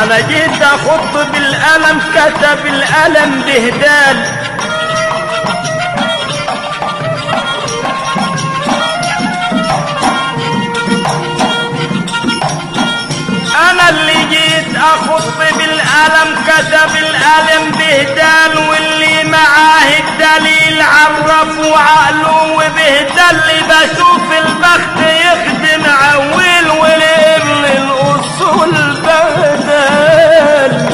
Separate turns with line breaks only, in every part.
انا جيت اخط بالقلم كتب القلم بهدال انا اللي جيت اخط بالقلم كتب القلم بهدال واللي معاه الدليل عرفوا عقله وبهدال اللي بشوف البخت يخدم عويل والابن الاصول بدل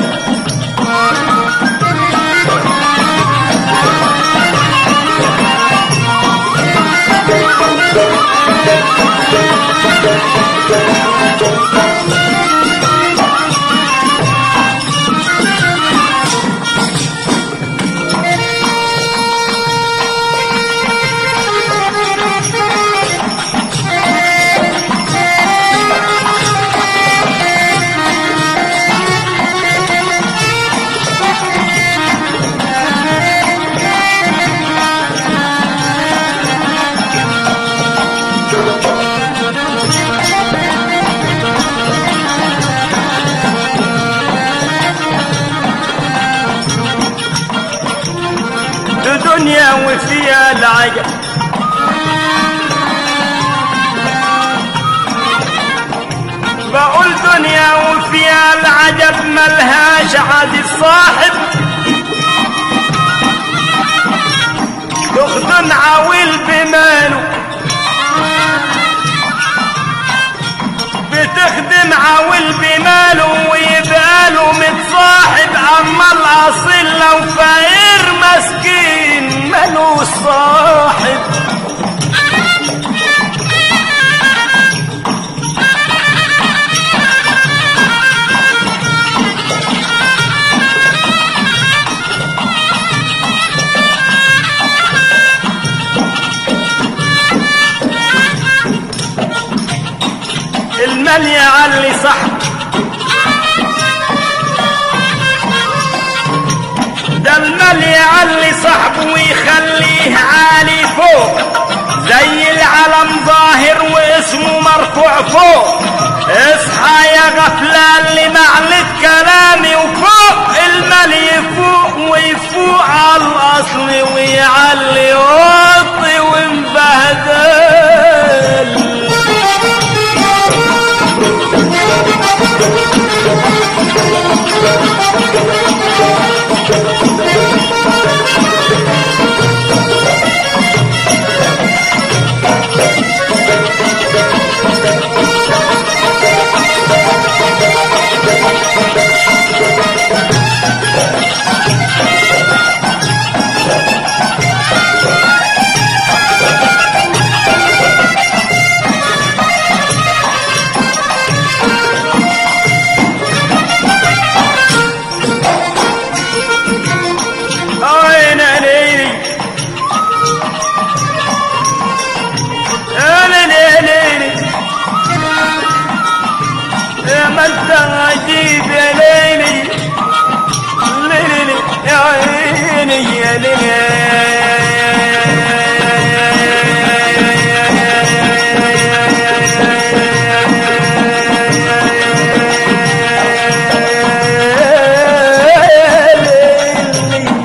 دي دنيا وفيها العجب بقول دنيا وفيها العجب ملهاش عاد الصاحب تخدم عويل بماله بتخدم عويل بماله ويبقى له متصاحب اما الاصيل لو فقير مسكين ملوش صاحب المال يعلي صاحب ده المال يعلي صاحبه ويخليه عالي فوق زي العلم ظاهر واسمه مرفوع فوق اصحى يا غفلان لمعنى كلامي وفوق المال يفوق ويفوق على الاصل ويعلي وطي ومبهدل عين ليلي انا ليلي يا ما انت عجيب يا ليلي ليلي يا عيني يا ليلي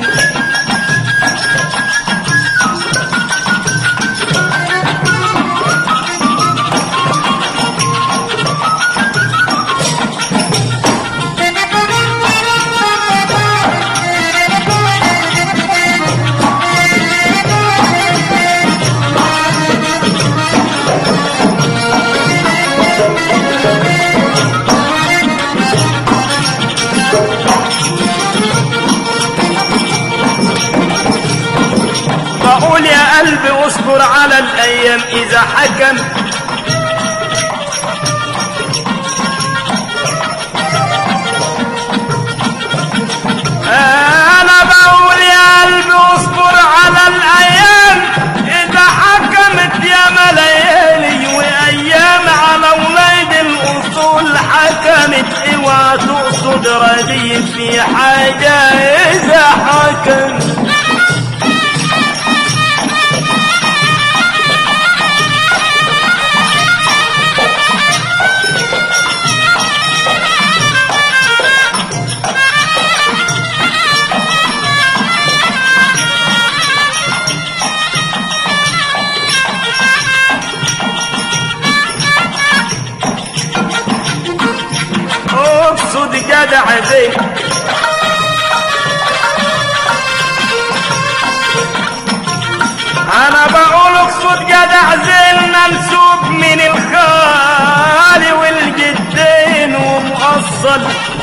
بقول يا قلبي اصبر على الايام اذا حكم انا بقول يا قلبي اصبر على الايام اذا حكمت يا ملايالي وايام على ولاد الاصول حكمت اوعى تقصد رديف في حاجه اذا حكمت جدع زين انا بقول اقصد جدع زين منسوب من الخال والجدين ومؤصل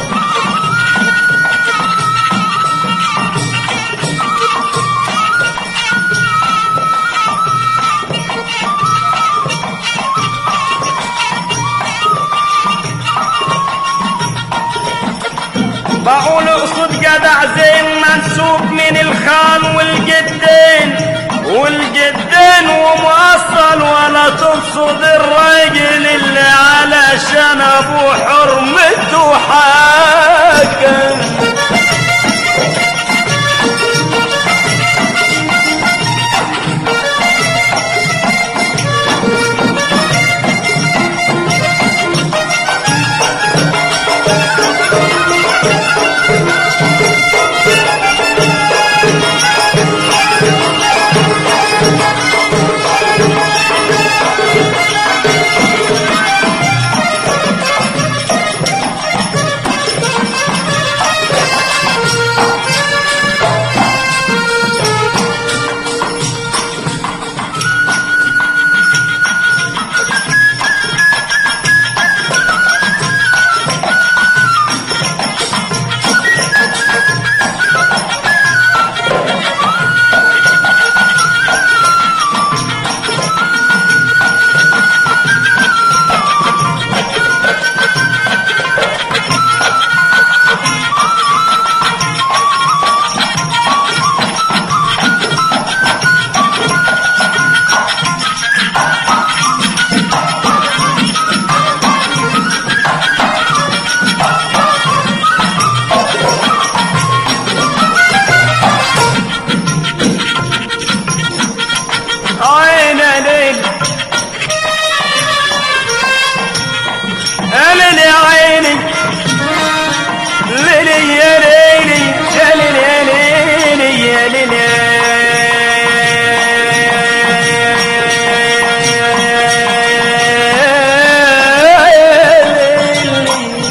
بقول اقصد جدع زين منسوب من الخان والجدين والجدين ومؤصل ولا تقصد الراجل اللي علشان ابو حرمته حاكم عين ليل أمن يا عيني ليلي يا ليلي يا ليلي يا ليلي يا ليلي يا ليلي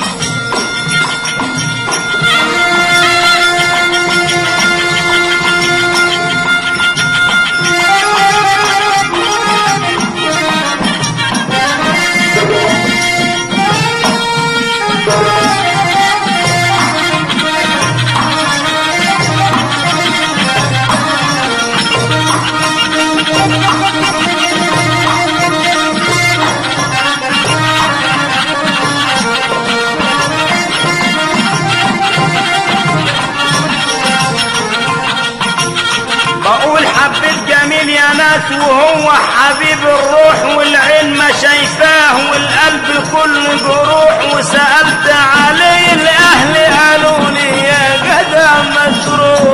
بقول حبيت جميل يا ناس وهو حبيب الروح والعين ما شايفاه والقلب كله جروح وسألت عليه الأهل قالوا لي يا جدع مسروح